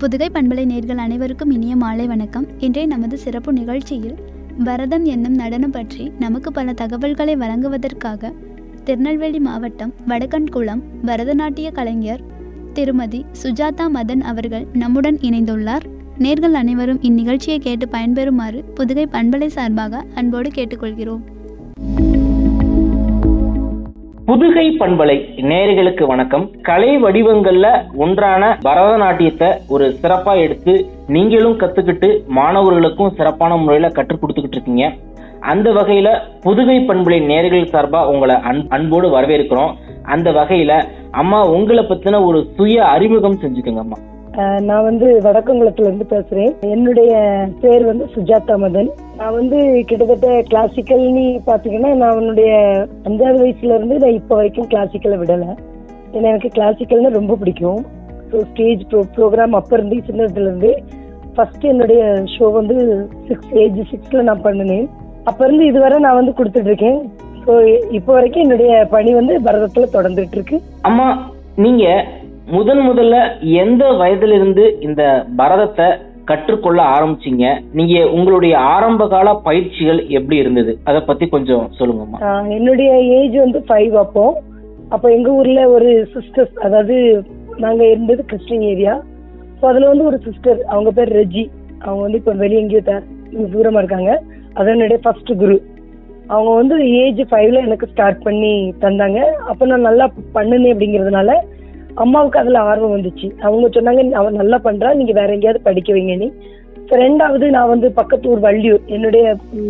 புதுகை பண்பலை நேர்கள் அனைவருக்கும் இனிய மாலை வணக்கம் இன்றைய நமது சிறப்பு நிகழ்ச்சியில் பரதம் என்னும் நடனம் பற்றி நமக்கு பல தகவல்களை வழங்குவதற்காக திருநெல்வேலி மாவட்டம் வடக்கன்குளம் பரதநாட்டிய கலைஞர் திருமதி சுஜாதா மதன் அவர்கள் நம்முடன் இணைந்துள்ளார் நேர்கள் அனைவரும் இந்நிகழ்ச்சியை கேட்டு பயன்பெறுமாறு புதுகை பண்பலை சார்பாக அன்போடு கேட்டுக்கொள்கிறோம் புதுகை பண்பலை நேயர்களுக்கு வணக்கம் கலை வடிவங்கள்ல ஒன்றான பரதநாட்டியத்தை ஒரு சிறப்பா எடுத்து நீங்களும் கத்துக்கிட்டு மாணவர்களுக்கும் சிறப்பான முறையில கற்றுக் கொடுத்துக்கிட்டு இருக்கீங்க அந்த வகையில புதுகை பண்பலை நேயர்கள் சார்பா உங்களை அன்- அன்போடு வரவேற்கிறோம் அந்த வகையில அம்மா உங்களை பத்தின ஒரு சுய அறிமுகம் செஞ்சுக்கோங்க அம்மா ஆஹ் நான் வந்து வடக்கங்குளத்துல இருந்து பேசுறேன் என்னுடைய பேர் வந்து சுஜாதா மதன் நான் வந்து கிட்டத்தட்ட கிளாசிக்கல்னு பாத்தீங்கன்னா நான் என்னுடைய அஞ்சாவது வயசுல இருந்து நான் இப்போ வரைக்கும் கிளாசிக்கலை விடல ஏன்னா எனக்கு கிளாசிக்கல்னா ரொம்ப பிடிக்கும் ஸோ ஸ்டேஜ் ப்ரோ ப்ரோக்ராம் அப்போ இருந்து சின்னதுல இருந்து ஃபர்ஸ்ட் என்னுடைய ஷோ வந்து சிக்ஸ் ஏஜ் சிக்ஸ்ல நான் பண்ணினேன் அப்ப இருந்து இதுவரை நான் வந்து கொடுத்துட்டு இருக்கேன் ஸோ இப்போ வரைக்கும் என்னுடைய பணி வந்து பரதத்துல தொடர்ந்துட்டு இருக்கு அம்மா நீங்க முதன் முதல்ல எந்த வயதிலிருந்து இந்த பரதத்தை கற்றுக்கொள்ள ஆரம்பிச்சீங்க நீங்க உங்களுடைய ஆரம்ப கால பயிற்சிகள் எப்படி இருந்தது அதை பத்தி கொஞ்சம் சொல்லுங்கம்மா ஆஹ் என்னுடைய ஏஜ் வந்து ஃபைவ் அப்போ அப்போ எங்க ஊர்ல ஒரு சிஸ்டர்ஸ் அதாவது நாங்க இருந்தது கிறிஸ்டின் ஏரியா ஸோ அதுல வந்து ஒரு சிஸ்டர் அவங்க பேர் ரெஜி அவங்க வந்து இப்போ வெளியே எங்கேயோ த- இங்க தூரமா இருக்காங்க அது என்னுடைய ஃபர்ஸ்ட் குரு அவங்க வந்து ஏஜ் ஃபைவ்ல எனக்கு ஸ்டார்ட் பண்ணி தந்தாங்க அப்போ நான் நல்லா பண்ணுனேன் அப்படிங்கிறதுனால அம்மாவுக்கு அதுல ஆர்வம் வந்துச்சு அவங்க சொன்னாங்க அவன் நல்லா பண்றா நீங்க வேற எங்கேயாவது படிக்க வைங்க நீ So, ரெண்டாவது நான் வந்து பக்கத்து ஊர் வள்ளியூர் என்னுடைய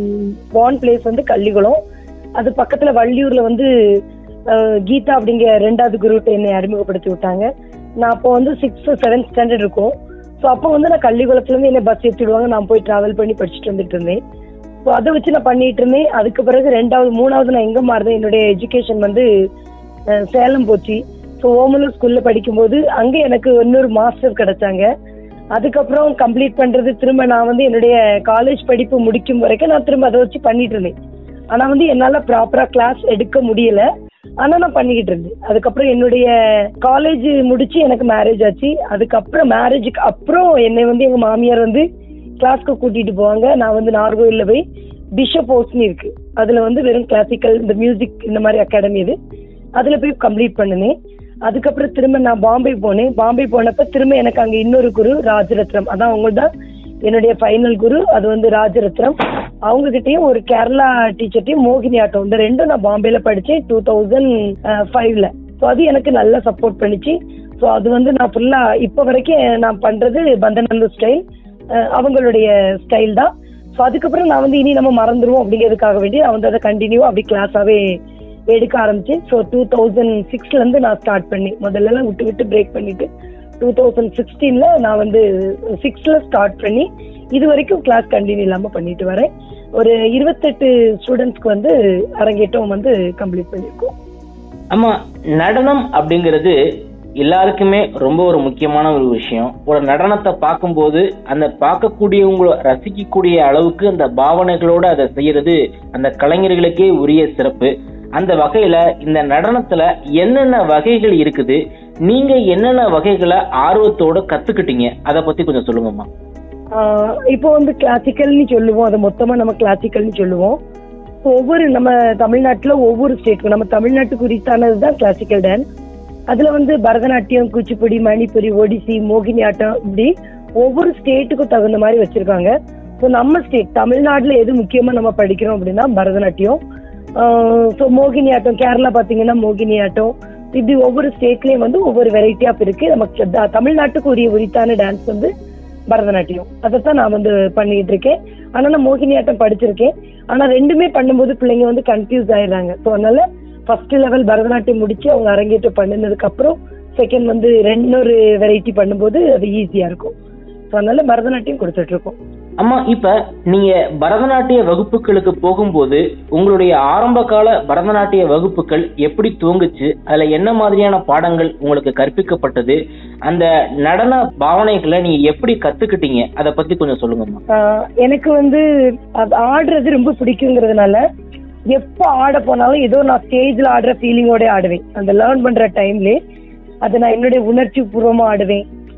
பான் பிளேஸ் வந்து கள்ளிகுளம் அது பக்கத்துல வள்ளியூர்ல வந்து அஹ், கீதா அப்படிங்கிற ரெண்டாவது குரூப் என்னை அறிமுகப்படுத்தி விட்டாங்க நான் அப்போ வந்து சிக்ஸ்த் செவன்த் ஸ்டாண்டர்ட் இருக்கும் ஸோ அப்போ வந்து நான் கள்ளிக்குளத்துல இருந்து என்னை பஸ் ஏற்றிடுவாங்க நான் போய் டிராவல் பண்ணி படிச்சுட்டு வந்துட்டு இருந்தேன் ஸோ அதை வச்சு நான் பண்ணிட்டு இருந்தேன் அதுக்கு பிறகு ரெண்டாவது மூணாவது நான் எங்க மாறுதேன் என்னுடைய எஜுகேஷன் வந்து அஹ், சேலம் போச்சு ஸோ ஓமலூர் ஸ்கூல்ல படிக்கும்போது அங்கே எனக்கு இன்னொரு மாஸ்டர் கிடைச்சாங்க அதுக்கப்புறம் கம்ப்ளீட் பண்றது திரும்ப நான் வந்து என்னுடைய காலேஜ் படிப்பு முடிக்கும் வரைக்கும் நான் திரும்ப அதை வச்சு பண்ணிட்டு இருந்தேன் ஆனா வந்து என்னால ப்ராப்பரா கிளாஸ் எடுக்க முடியல ஆனா நான் பண்ணிக்கிட்டு இருந்தேன் அதுக்கப்புறம் என்னுடைய காலேஜ் முடிச்சு எனக்கு மேரேஜ் ஆச்சு அதுக்கப்புறம் மேரேஜுக்கு அப்புறம் என்னை வந்து எங்க மாமியார் வந்து கிளாஸ்க்கு கூட்டிட்டு போவாங்க நான் வந்து நார்கோயில்ல போய் பிஷப் ஹவுஸ்னு இருக்கு அதுல வந்து வெறும் கிளாசிக்கல் இந்த மியூசிக் இந்த மாதிரி அகாடமி இது அதுல போய் கம்ப்ளீட் பண்ணினேன் அதுக்கப்புறம் திரும்ப நான் பாம்பே போனேன் பாம்பே போனப்ப திரும்ப எனக்கு அங்க இன்னொரு குரு ராஜரத்னம் அதான் அவங்க தான் என்னுடைய ஃபைனல் குரு அது வந்து ராஜரத்னம் அவங்க கிட்டயும் ஒரு கேரளா டீச்சர்ட்டையும் மோகினி ஆட்டம் இந்த ரெண்டும் நான் பாம்பேல படிச்சேன் டூ தௌசண்ட் ஃபைவ்ல ஸோ அது எனக்கு நல்லா சப்போர்ட் பண்ணிச்சு ஸோ அது வந்து நான் ஃபுல்லா இப்போ வரைக்கும் நான் பண்றது பந்தநல்லு ஸ்டைல் அவங்களுடைய ஸ்டைல் தான் ஸோ அதுக்கப்புறம் நான் வந்து இனி நம்ம மறந்துருவோம் அப்படிங்கிறதுக்காக வேண்டி நான் வந்து அதை கண்டினியூ அப்படி கிளாஸாவே எடுக்க ஆரம்பிச்சேன் ஸோ டூ தௌசண்ட் சிக்ஸ்ல இருந்து நான் ஸ்டார்ட் பண்ணி முதல்ல எல்லாம் விட்டு விட்டு பிரேக் பண்ணிட்டு டூ தௌசண்ட் சிக்ஸ்டீன்ல நான் வந்து சிக்ஸ்ல ஸ்டார்ட் பண்ணி இது வரைக்கும் கிளாஸ் கண்டினியூ இல்லாம பண்ணிட்டு வரேன் ஒரு இருபத்தெட்டு ஸ்டூடெண்ட்ஸ்க்கு வந்து அரங்கேற்றம் வந்து கம்ப்ளீட் பண்ணியிருக்கோம் அம்மா நடனம் அப்படிங்கிறது எல்லாருக்குமே ரொம்ப ஒரு முக்கியமான ஒரு விஷயம் ஒரு நடனத்தை பார்க்கும்போது அந்த பார்க்கக்கூடியவங்களை ரசிக்கக்கூடிய அளவுக்கு அந்த பாவனைகளோட அதை செய்யறது அந்த கலைஞர்களுக்கே உரிய சிறப்பு அந்த வகையில இந்த நடனத்துல என்னென்ன வகைகள் இருக்குது நீங்க என்னென்ன வகைகளை ஆர்வத்தோட கத்துக்கிட்டீங்க அதை பத்தி கொஞ்சம் சொல்லுங்கம்மா ஆஹ் இப்போ வந்து கிளாசிக்கல்னு சொல்லுவோம் அதை மொத்தமா நம்ம கிளாசிக்கல்னு சொல்லுவோம் ஒவ்வொரு நம்ம தமிழ்நாட்டுல ஒவ்வொரு ஸ்டேட்டுக்கும் நம்ம தமிழ்நாட்டுக்கு உரித்தானது தான் கிளாசிக்கல் டான்ஸ் அதுல வந்து பரதநாட்டியம் குச்சிப்புடி மணிப்புரி ஒடிசி மோகினி ஆட்டம் இப்படி ஒவ்வொரு ஸ்டேட்டுக்கும் தகுந்த மாதிரி வச்சிருக்காங்க ஸோ நம்ம ஸ்டேட் தமிழ்நாட்டுல எது முக்கியமா நம்ம படிக்கிறோம் அப்படின்னா பரதநாட்டியம் ஸோ மோகினி ஆட்டம் கேரளா பாத்தீங்கன்னா மோகினி ஆட்டம் இப்படி ஒவ்வொரு ஸ்டேட்லயும் வந்து ஒவ்வொரு வெரைட்டி ஆஃப் இருக்கு நமக்கு த- தமிழ்நாட்டுக்கு உரிய உரித்தான டான்ஸ் வந்து பரதநாட்டியம் அதைத்தான் நான் வந்து பண்ணிட்டு இருக்கேன் ஆனா நான் மோகினி ஆட்டம் படிச்சிருக்கேன் ஆனா ரெண்டுமே பண்ணும்போது பிள்ளைங்க வந்து கன்ஃபியூஸ் ஆயிடுறாங்க ஸோ அதனால ஃபர்ஸ்ட் லெவல் பரதநாட்டியம் முடிச்சு அவங்க அரங்கேற்றம் பண்ணினதுக்கு அப்புறம் செகண்ட் வந்து ரெண்டொரு வெரைட்டி பண்ணும்போது அது ஈஸியா இருக்கும் ஸோ அதனால பரதநாட்டியம் கொடுத்துட்டு இருக்கோம் அம்மா இப்ப நீங்க பரதநாட்டிய வகுப்புகளுக்கு போகும்போது உங்களுடைய ஆரம்ப கால பரதநாட்டிய வகுப்புகள் எப்படி துவங்குச்சு அதுல என்ன மாதிரியான பாடங்கள் உங்களுக்கு கற்பிக்கப்பட்டது அந்த நடன பாவனைகளை நீங்க எப்படி கத்துக்கிட்டீங்க அதை பத்தி கொஞ்சம் சொல்லுங்கம்மா ஆஹ் எனக்கு வந்து அது ஆடுறது ரொம்ப பிடிக்குங்கிறதுனால எப்போ ஆட போனாலும் ஏதோ நான் ஸ்டேஜ்ல ஆடுற ஃபீலிங்கோட ஆடுவேன் அந்த லேர்ன் பண்ற டைம்ல அதை நான் என்னுடைய உணர்ச்சி பூர்வமா ஆடுவேன்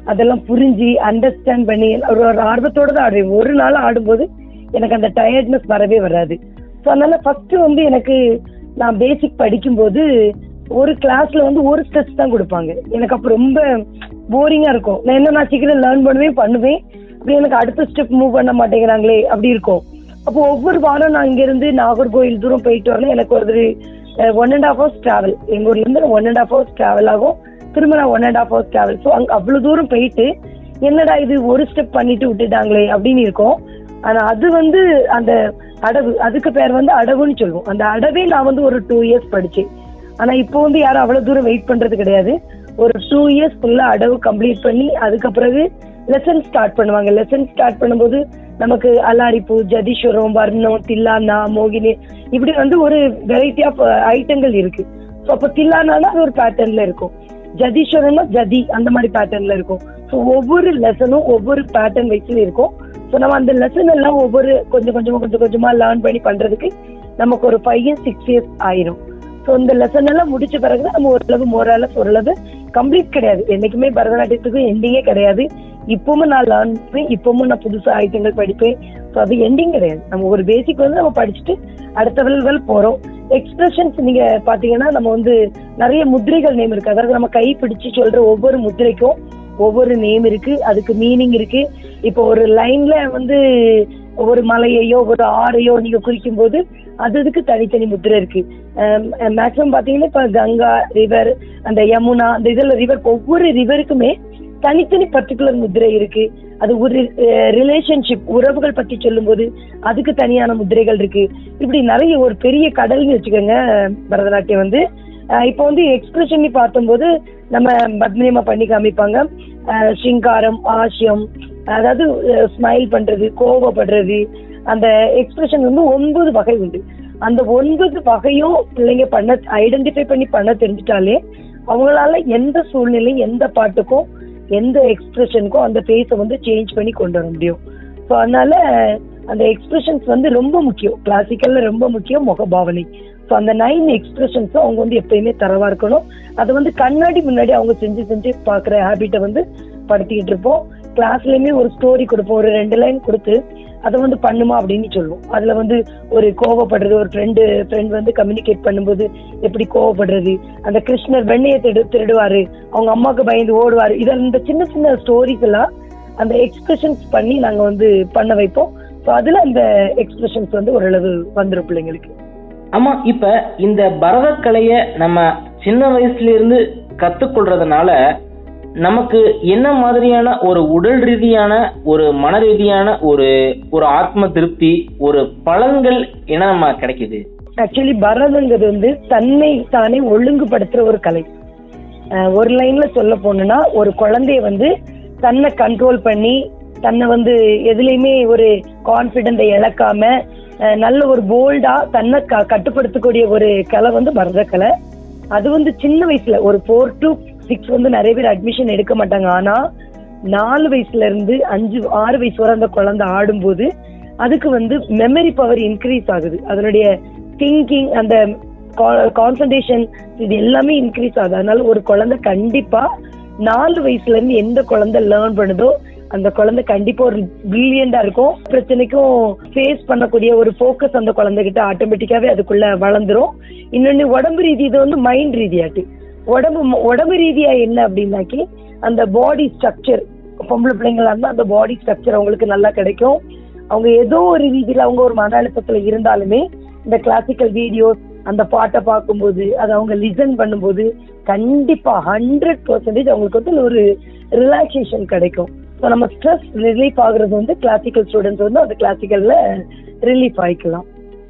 அதெல்லாம் புரிஞ்சு அண்டர்ஸ்டாண்ட் பண்ணி ஒரு ஒரு ஆர்வத்தோட தான் ஆடுவேன் ஒரு நாள் ஆடும்போது எனக்கு அந்த டயர்ட்னஸ் வரவே வராது ஸோ அதனால ஃபர்ஸ்ட் வந்து எனக்கு நான் பேசிக் படிக்கும்போது ஒரு கிளாஸ்ல வந்து ஒரு ஸ்டெப்ஸ் தான் கொடுப்பாங்க எனக்கு அப்போ ரொம்ப போரிங்கா இருக்கும் நான் என்ன நான் சீக்கிரம் லேர்ன் பண்ணுவேன் பண்ணுவேன் அப்படி எனக்கு அடுத்த ஸ்டெப் மூவ் பண்ண மாட்டேங்கிறாங்களே அப்படி இருக்கும் அப்போ ஒவ்வொரு வாரம் நான் இங்க இருந்து நாகர்கோயில் தூரம் போயிட்டு வரல எனக்கு ஒரு one and half hours travel எங்க ஊர்ல இருந்து one and half hours travel ஆகும் திரும்ப நான் one and half hours travel so அங்க அவ்வளவு தூரம் போயிட்டு என்னடா இது ஒரு ஸ்டெப் பண்ணிட்டு விட்டுட்டாங்களே அப்படின்னு இருக்கும் ஆனா அது வந்து அந்த அடவு அதுக்கு பேர் வந்து அடவுன்னு சொல்லுவோம் அந்த அடவே நான் வந்து ஒரு டூ இயர்ஸ் படிச்சேன் ஆனா இப்போ வந்து யாரும் அவ்வளவு தூரம் வெயிட் பண்றது கிடையாது ஒரு டூ இயர்ஸ் ஃபுல்லா அடவு கம்ப்ளீட் பண்ணி அதுக்கு பிறகு லெசன் ஸ்டார்ட் பண்ணுவாங்க லெசன் ஸ்டார்ட் பண்ணும்போது நமக்கு அல்லாரிப்பூ ஜதீஸ்வரம் வர்ணம் தில்லானா மோகினி இப்படி வந்து ஒரு வெரைட்டி ஆஃப் ஐட்டங்கள் இருக்கு ஸோ அப்போ தில்லானானா அது ஒரு பேட்டர்ன்ல இருக்கும் ஜதீஸ்வரம்னா ஜதி அந்த மாதிரி பேட்டர்ன்ல இருக்கும் ஸோ ஒவ்வொரு லெசனும் ஒவ்வொரு பேட்டர்ன் வைஸ்ல இருக்கும் ஸோ நம்ம அந்த லெசன் எல்லாம் ஒவ்வொரு கொஞ்சம் கொஞ்சமா கொஞ்சம் கொஞ்சமா லேர்ன் பண்ணி பண்றதுக்கு நமக்கு ஒரு ஃபைவ் இயர்ஸ் சிக்ஸ் இயர்ஸ் ஆயிரும் ஸோ இந்த லெசன் எல்லாம் முடிச்ச பிறகு நம்ம ஓரளவு மோரளவு ஓரளவு கம்ப்ளீட் கிடையாது என்னைக்குமே பரதநாட்டியத்துக்கு எண்டிங்கே கிடையாது இப்பவும் நான் லேர்ன் பண்ணேன் இப்பவும் நான் புதுசா ஐட்டங்கள் படிப்பேன் ஸோ அது எண்டிங் கிடையாது நம்ம ஒரு பேசிக் வந்து நம்ம படிச்சுட்டு அடுத்த லெவல் போறோம் எக்ஸ்பிரஷன்ஸ் நீங்க பாத்தீங்கன்னா நம்ம வந்து நிறைய முத்திரைகள் நேம் இருக்கு அதாவது நம்ம கை பிடிச்சு சொல்ற ஒவ்வொரு முத்திரைக்கும் ஒவ்வொரு நேம் இருக்கு அதுக்கு மீனிங் இருக்கு இப்போ ஒரு லைன்ல வந்து ஒவ்வொரு மலையையோ ஒரு ஆறையோ நீங்க குறிக்கும் போது அது அதுக்கு தனித்தனி முத்திரை இருக்கு மேக்ஸிமம் பாத்தீங்கன்னா இப்ப கங்கா ரிவர் அந்த யமுனா அந்த இதுல ரிவர் ஒவ்வொரு ரிவருக்குமே தனித்தனி பர்டிகுலர் முத்திரை இருக்கு அது ஒரு ரிலேஷன்ஷிப் உறவுகள் பத்தி சொல்லும்போது அதுக்கு தனியான முத்திரைகள் இருக்கு இப்படி நிறைய ஒரு பெரிய கடல்னு வச்சுக்கோங்க பரதநாட்டியம் வந்து அஹ் இப்போ வந்து எக்ஸ்பிரஷன் பார்த்தம்போது நம்ம பத்மினியமா பண்ணி காமிப்பாங்க அஹ் சிங்காரம் ஆசியம் அதாவது ஸ்மைல் பண்றது கோவப்படுறது அந்த எக்ஸ்பிரஷன் வந்து ஒன்பது வகை உண்டு அந்த ஒன்பது வகையும் பிள்ளைங்க பண்ண ஐடென்டிஃபை பண்ணி பண்ண தெரிஞ்சிட்டாலே அவங்களால எந்த சூழ்நிலையும் எந்த பாட்டுக்கும் எந்த எக்ஸ்பிரஷனுக்கும் அந்த ஃபேஸை வந்து சேஞ்ச் பண்ணி கொண்டு வர முடியும் ஸோ அதனால அந்த எக்ஸ்பிரஷன்ஸ் வந்து ரொம்ப முக்கியம் கிளாசிக்கல்ல ரொம்ப முக்கியம் முகபாவனை ஸோ அந்த நைன் எக்ஸ்பிரஷன்ஸும் அவங்க வந்து எப்பயுமே தரவா இருக்கணும் அதை வந்து கண்ணாடி முன்னாடி அவங்க செஞ்சு செஞ்சு பார்க்குற ஹேபிட்டை வந்து படுத்திக்கிட்டு இருப்போம் கிளாஸ்லயுமே ஒரு ஸ்டோரி கொடுப்போம் ஒரு ரெண்டு லைன் கொடுத்து அதை வந்து பண்ணுமா அப்படின்னு சொல்லுவோம் அதுல வந்து ஒரு கோவப்படுறது ஒரு ஃப்ரெண்டு ஃப்ரெண்ட் வந்து கம்யூனிகேட் பண்ணும்போது எப்படி கோவப்படுறது அந்த கிருஷ்ணர் வெண்ணையை திடு திருடுவாரு அவங்க அம்மாவுக்கு பயந்து ஓடுவாரு இதில் இந்த சின்ன சின்ன ஸ்டோரிஸ் எல்லாம் அந்த எக்ஸ்பிரஷன்ஸ் பண்ணி நாங்க வந்து பண்ண வைப்போம் ஸோ அதுல அந்த எக்ஸ்பிரஷன்ஸ் வந்து ஓரளவு வந்துடும் பிள்ளைங்களுக்கு ஆமா இப்ப இந்த பரதக்கலைய நம்ம சின்ன வயசுல இருந்து கத்துக்கொள்றதுனால நமக்கு என்ன மாதிரியான ஒரு உடல் ரீதியான ஒரு மன ரீதியான ஒரு ஒரு ஆத்ம திருப்தி ஒரு பலன்கள் என்ன நம்ம கிடைக்குது ஆக்சுவலி பரதங்கிறது வந்து தன்னை தானே ஒழுங்குபடுத்துற ஒரு கலை அஹ் ஒரு லைன்ல சொல்ல போனோம்னா ஒரு குழந்தைய வந்து தன்னை கண்ட்ரோல் பண்ணி தன்னை வந்து எதுலையுமே ஒரு கான்பிடென்ட்டை இழக்காம அஹ் நல்ல ஒரு போல்டா தன்னை க- கட்டுப்படுத்தக்கூடிய ஒரு கலை வந்து பரத கலை அது வந்து சின்ன வயசுல ஒரு ஃபோர் டு சிக்ஸ் வந்து நிறைய பேர் அட்மிஷன் எடுக்க மாட்டாங்க ஆனா நாலு வயசுல இருந்து அஞ்சு ஆறு வயசு வரை அந்த குழந்தை ஆடும்போது அதுக்கு வந்து மெமரி பவர் இன்க்ரீஸ் ஆகுது அதனுடைய திங்கிங் அந்த கான்சன்ட்ரேஷன் இது எல்லாமே இன்க்ரீஸ் ஆகுது அதனால ஒரு குழந்தை கண்டிப்பா நாலு வயசுல இருந்து எந்த குழந்தை லேர்ன் பண்ணுதோ அந்த குழந்தை கண்டிப்பா ஒரு பிரில்லியண்டா இருக்கும் பிரச்சனைக்கும் ஃபேஸ் பண்ணக்கூடிய ஒரு ஃபோக்கஸ் அந்த குழந்தைகிட்ட ஆட்டோமேட்டிக்காவே அதுக்குள்ள வளர்ந்துரும் இன்னொன்னு உடம்பு ரீதி இது வந்து மைண்ட் ரீதியாட்டு உடம்பு உடம்பு ரீதியா என்ன அப்படின்னாக்கி அந்த பாடி ஸ்ட்ரக்சர் பொம்பளை பிள்ளைங்களா இருந்தா அந்த பாடி ஸ்ட்ரக்சர் அவங்களுக்கு நல்லா கிடைக்கும் அவங்க ஏதோ ஒரு ரீதியில அவங்க ஒரு மன அழுத்தத்துல இருந்தாலுமே இந்த கிளாசிக்கல் வீடியோஸ் அந்த பாட்டை பார்க்கும்போது அதை அவங்க லிசன் பண்ணும்போது கண்டிப்பா ஹண்ட்ரட் பர்சன்டேஜ் அவங்களுக்கு வந்து ஒரு ரிலாக்ஸேஷன் கிடைக்கும் ஸோ நம்ம ஸ்ட்ரெஸ் ரிலீஃப் ஆகுறது வந்து கிளாசிக்கல் ஸ்டூடெண்ட்ஸ் வந்து அந்த கிளாசிக்கல்ல ரிலீஃப் ஆயிக்கலாம்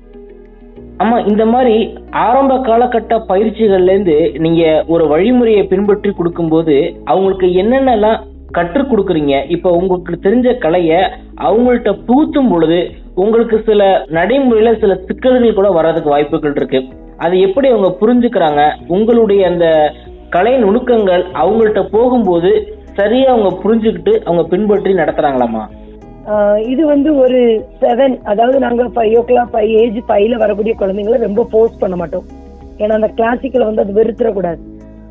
ஆமா இந்த மாதிரி ஆரம்ப காலகட்ட பயிற்சிகள்ல இருந்து நீங்க ஒரு வழிமுறையை பின்பற்றி கொடுக்கும்போது அவங்களுக்கு என்னென்னலாம் கற்றுக் கொடுக்குறீங்க இப்ப உங்களுக்கு தெரிஞ்ச கலைய அவங்கள்ட்ட புகுத்தும் பொழுது உங்களுக்கு சில நடைமுறையில சில சிக்கல்கள் கூட வர்றதுக்கு வாய்ப்புகள் இருக்கு அது எப்படி அவங்க புரிஞ்சுக்கிறாங்க உங்களுடைய அந்த கலை நுணுக்கங்கள் அவங்கள்ட்ட போகும்போது சரியா அவங்க புரிஞ்சுக்கிட்டு அவங்க பின்பற்றி நடத்துறாங்களாமா ஆஹ் இது வந்து ஒரு செவன் அதாவது நாங்க five o'clock five age ஃபைவ்ல வரக்கூடிய குழந்தைங்களை ரொம்ப ஃபோர்ஸ் பண்ண மாட்டோம் ஏன்னா அந்த கிளாசிக்கல வந்து அது வெறுத்துடக்கூடாது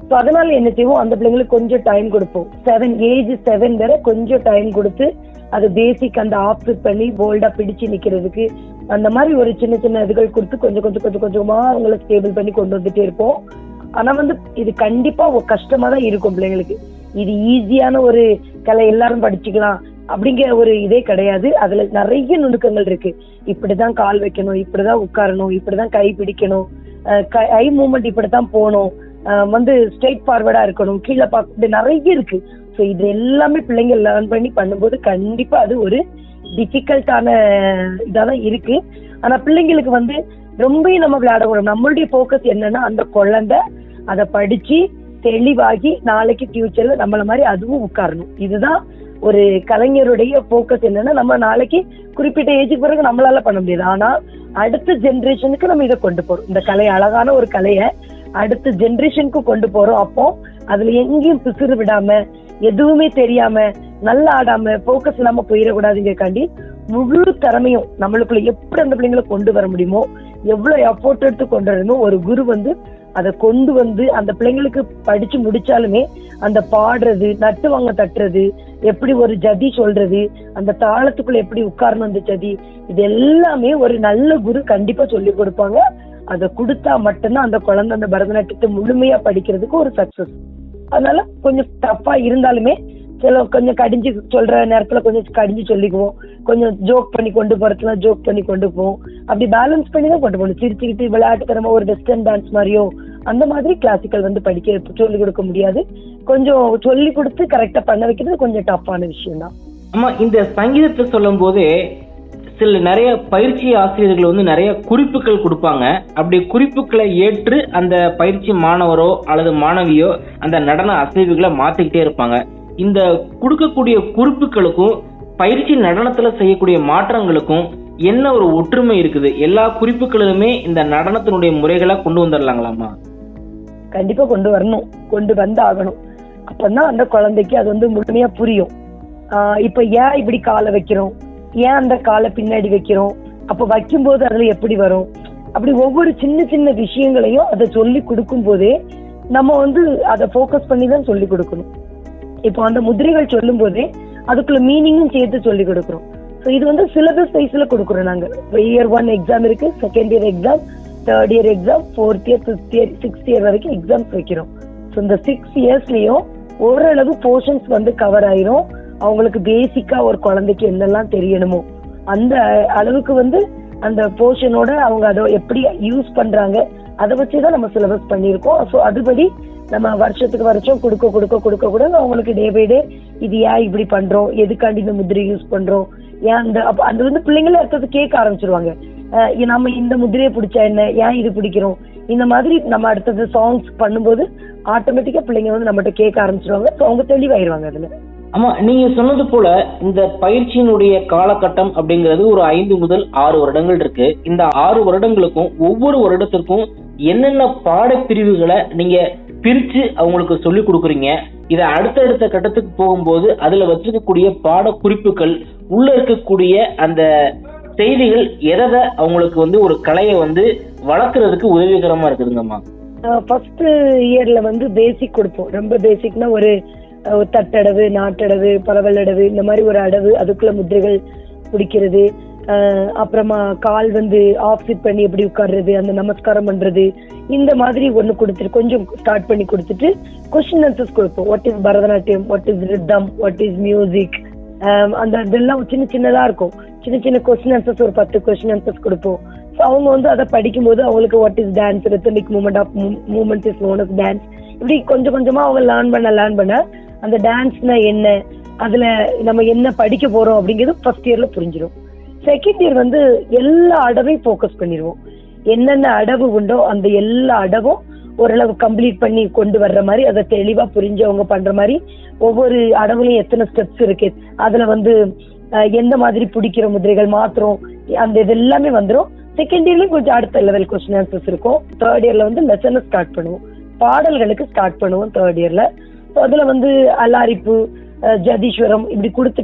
ஸோ அதனால என்ன செய்வோம் அந்த பிள்ளைங்களுக்கு கொஞ்சம் டைம் கொடுப்போம் செவன் ஏஜ் செவன் வரை கொஞ்சம் டைம் கொடுத்து அது பேசிக் அந்த ஆப்செட் பண்ணி போல்டா பிடிச்சு நிக்கிறதுக்கு அந்த மாதிரி ஒரு சின்ன சின்ன இதுகள் கொடுத்து கொஞ்சம் கொஞ்சம் கொஞ்சம் கொஞ்சமா அவங்கள ஸ்டேபிள் பண்ணி கொண்டு வந்துட்டே இருப்போம் ஆனா வந்து இது கண்டிப்பா ஒரு கஷ்டமா தான் இருக்கும் பிள்ளைங்களுக்கு இது ஈஸியான ஒரு கலை எல்லாரும் படிச்சுக்கலாம் அப்படிங்கிற ஒரு இதே கிடையாது அதுல நிறைய நுணுக்கங்கள் இருக்கு இப்படிதான் கால் வைக்கணும் இப்படிதான் உட்காரணும் இப்படிதான் கை பிடிக்கணும் அஹ் கை- ஐ மூமெண்ட் இப்படித்தான் போகணும் அஹ் வந்து ஸ்ட்ரெயிட் ஃபார்வர்டா இருக்கணும் கீழே பார்க்க இப்படி நிறைய இருக்கு ஸோ இது எல்லாமே பிள்ளைங்க லேர்ன் பண்ணி பண்ணும்போது கண்டிப்பா அது ஒரு டிஃபிகல்ட்டான இதாக தான் இருக்கு ஆனா பிள்ளைங்களுக்கு வந்து ரொம்பவும் நம்ம விளையாடக்கூடாது நம்மளுடைய ஃபோக்கஸ் என்னன்னா அந்த குழந்தை அதை படிச்சு தெளிவாகி நாளைக்கு ஃபியூச்சர்ல நம்மள மாதிரி அதுவும் உட்காரணும் இதுதான் ஒரு கலைஞருடைய ஃபோக்கஸ் என்னன்னா நம்ம நாளைக்கு குறிப்பிட்ட ஏஜுக்கு பிறகு நம்மளால பண்ண முடியாது ஆனா அடுத்த ஜெனரேஷனுக்கு நம்ம இதை கொண்டு போறோம் இந்த கலை அழகான ஒரு கலையை அடுத்த ஜெனரேஷனுக்கு கொண்டு போறோம் அப்போ அதுல எங்கேயும் பிசுறு விடாம எதுவுமே தெரியாம நல்லா ஆடாம ஃபோக்கஸ் இல்லாம போயிடக்கூடாதுங்கிறக்காண்டி முழு திறமையும் நம்மளுக்குள்ள எப்படி அந்த பிள்ளைங்களை கொண்டு வர முடியுமோ எவ்வளவு எஃபோர்ட் எடுத்து கொண்டு வரணுமோ ஒரு குரு வந்து அதை கொண்டு வந்து அந்த பிள்ளைங்களுக்கு படிச்சு முடிச்சாலுமே அந்த பாடுறது நட்டு வாங்க தட்டுறது எப்படி ஒரு ஜதி சொல்றது அந்த தாளத்துக்குள்ள எப்படி உட்காரணும் அந்த ஜதி இது எல்லாமே ஒரு நல்ல குரு கண்டிப்பா சொல்லி கொடுப்பாங்க அதை கொடுத்தா மட்டும்தான் அந்த குழந்தை அந்த பரதநாட்டியத்தை முழுமையா படிக்கிறதுக்கு ஒரு சக்சஸ் அதனால கொஞ்சம் டஃப்பா இருந்தாலுமே சில கொஞ்சம் கடிஞ்சு சொல்ற நேரத்துல கொஞ்சம் கடிஞ்சு சொல்லிக்குவோம் கொஞ்சம் ஜோக் பண்ணி கொண்டு போறதுல ஜோக் பண்ணி கொண்டு போவோம் அப்படி பேலன்ஸ் பண்ணி தான் கொண்டு போகணும் சிரிச்சுக்கிட்டு விளையாட்டுத்தனமா ஒரு வெஸ்டர்ன் டான்ஸ் மாதிரியோ அந்த மாதிரி கிளாசிக்கல் வந்து படிக்க சொல்லி கொடுக்க முடியாது கொஞ்சம் சொல்லி கொடுத்து கரெக்டா பண்ண வைக்கிறது கொஞ்சம் டஃப்பான விஷயம் தான் ஆமா இந்த சங்கீதத்தை சொல்லும் போதே சில நிறைய பயிற்சி ஆசிரியர்கள் வந்து நிறைய குறிப்புகள் கொடுப்பாங்க அப்படி குறிப்புகளை ஏற்று அந்த பயிற்சி மாணவரோ அல்லது மாணவியோ அந்த நடன அசைவுகளை மாத்திக்கிட்டே இருப்பாங்க இந்த கொடுக்கக்கூடிய குறிப்புகளுக்கும் பயிற்சி நடனத்துல செய்யக்கூடிய மாற்றங்களுக்கும் என்ன ஒரு ஒற்றுமை இருக்குது எல்லா குறிப்புகளிலுமே இந்த நடனத்தினுடைய முறைகளை கொண்டு வந்துடலாங்களாமா கண்டிப்பா கொண்டு வரணும் கொண்டு வந்து ஆகணும் அப்பதான் அந்த குழந்தைக்கு அது வந்து முழுமையா புரியும் ஆஹ் இப்ப ஏன் இப்படி காலை வைக்கிறோம் ஏன் அந்த காலை பின்னாடி வைக்கிறோம் அப்ப வைக்கும்போது அதுல எப்படி வரும் அப்படி ஒவ்வொரு சின்ன சின்ன விஷயங்களையும் அதை சொல்லி கொடுக்கும் போதே நம்ம வந்து அதை ஃபோக்கஸ் பண்ணி தான் சொல்லி கொடுக்கணும் இப்போ அந்த முதிரைகள் சொல்லும் போதே அதுக்குள்ள மீனிங்கும் சேர்த்து சொல்லி கொடுக்குறோம் ஸோ இது வந்து சிலபஸ் வைஸ்ல கொடுக்குறோம் நாங்க இயர் ஒன் எக்ஸாம் இருக்கு second year exam third year exam fourth year fifth year sixth year வரைக்கும் எக்ஸாம்ஸ் வைக்கிறோம் ஸோ இந்த சிக்ஸ் இயர்ஸ்லயும் ஓரளவு போர்ஷன்ஸ் வந்து கவர் ஆயிரும் அவங்களுக்கு பேசிக்கா ஒரு குழந்தைக்கு என்னெல்லாம் தெரியணுமோ அந்த அளவுக்கு வந்து அந்த போர்ஷனோட அவங்க அதை எப்படி யூஸ் பண்றாங்க அதை வச்சு தான் நம்ம சிலபஸ் பண்ணியிருக்கோம் ஸோ அதுபடி நம்ம வருஷத்துக்கு வருஷம் கொடுக்க கொடுக்க கொடுக்க கூட அவங்களுக்கு டே பை டே இது ஏன் இப்படி பண்றோம் எதுக்காண்டி இந்த முதிரை யூஸ் பண்றோம் ஏன் அந்த அப்ப அது வந்து பிள்ளைங்களே அடுத்தது கேட்க ஆரம்பிச்சிருவாங்க அஹ் இ- நம்ம இந்த முதிரையை பிடிச்சா என்ன ஏன் இது பிடிக்கிறோம் இந்த மாதிரி நம்ம அடுத்தது சாங்ஸ் பண்ணும்போது ஆட்டோமேட்டிக்கா பிள்ளைங்க வந்து நம்மகிட்ட கேட்க ஆரம்பிச்சிருவாங்க ஸோ அவங்க தெளிவாயிருவாங்க அதுல ஆமா நீங்க சொன்னது போல இந்த பயிற்சியினுடைய காலகட்டம் அப்படிங்கிறது ஒரு ஐந்து முதல் ஆறு வருடங்கள் இருக்கு இந்த ஆறு வருடங்களுக்கும் ஒவ்வொரு வருடத்திற்கும் என்னென்ன பாடப்பிரிவுகளை நீங்க பிரிச்சு அவங்களுக்கு சொல்லி கொடுக்குறீங்க இதை அடுத்தடுத்த கட்டத்துக்கு போகும்போது அதுல வச்சிருக்கக்கூடிய பாட குறிப்புகள் உள்ள இருக்கக்கூடிய அந்த செய்திகள் எதை அவங்களுக்கு வந்து ஒரு கலையை வந்து வளர்க்கறதுக்கு உதவிகரமா இருக்குதுங்கம்மா ஃபர்ஸ்ட் இயர்ல வந்து பேசிக் கொடுப்போம் ரொம்ப பேசிக்னா ஒரு அஹ், ஒரு தட்டடவு நாட்டடவு பரவலடவு இந்த மாதிரி ஒரு அடவு அதுக்குள்ள முதிரைகள் பிடிக்கிறது அஹ், அப்புறமா கால் வந்து ஆஃப் சிட் பண்ணி எப்படி உட்கார்றது அந்த நமஸ்காரம் பண்றது இந்த மாதிரி ஒண்ணு கொடுத்துட்டு கொஞ்சம் ஸ்டார்ட் பண்ணி கொடுத்துட்டு கொஸ்டின் ஆன்சர்ஸ் கொடுப்போம் what is Bharatanatyam what is rhythm what is music அந்த இதெல்லாம் சின்ன சின்னதா இருக்கும் சின்ன சின்ன கொஸ்டின் ஆன்சர்ஸ் ஒரு பத்து கொஸ்டின் ஆன்சர்ஸ் கொடுப்போம் ஸோ அவங்க வந்து அதை படிக்கும்போது அவங்களுக்கு what is dance rhythmic movement of movement is known of dance இப்படி கொஞ்சம் கொஞ்சமா அவங்க லேர்ன் பண்ண லேர்ன் பண்ண அந்த டான்ஸ்னா என்ன அதுல நம்ம என்ன படிக்க போறோம் அப்படிங்கிறது ஃபர்ஸ்ட் இயர்ல புரிஞ்சிடும் செகண்ட் இயர் வந்து எல்லா அடவையும் ஃபோக்கஸ் பண்ணிடுவோம் என்னென்ன அடவு உண்டோ அந்த எல்லா அடவும் ஓரளவு கம்ப்ளீட் பண்ணி கொண்டு வர்ற மாதிரி அதை தெளிவா புரிஞ்சு அவங்க பண்ற மாதிரி ஒவ்வொரு அடவுலையும் எத்தனை ஸ்டெப்ஸ் இருக்கு அதுல வந்து அஹ், எந்த மாதிரி பிடிக்கிற முதிரைகள் மாத்திரம் அந்த இது எல்லாமே வந்துரும் செகண்ட் இயர்லயும் கொஞ்சம் அடுத்த லெவல் கொஸ்டின் ஆன்சர்ஸ் இருக்கும் தேர்ட் இயர்ல வந்து லெசனை ஸ்டார்ட் பண்ணுவோம் பாடல்களுக்கு ஸ்டார்ட் பண்ணுவோம் தேர்ட் இயர்ல ஸோ அதுல வந்து அல்லாரிப்பு அஹ், ஜதீஸ்வரம் இப்படி கொடுத்துட்டு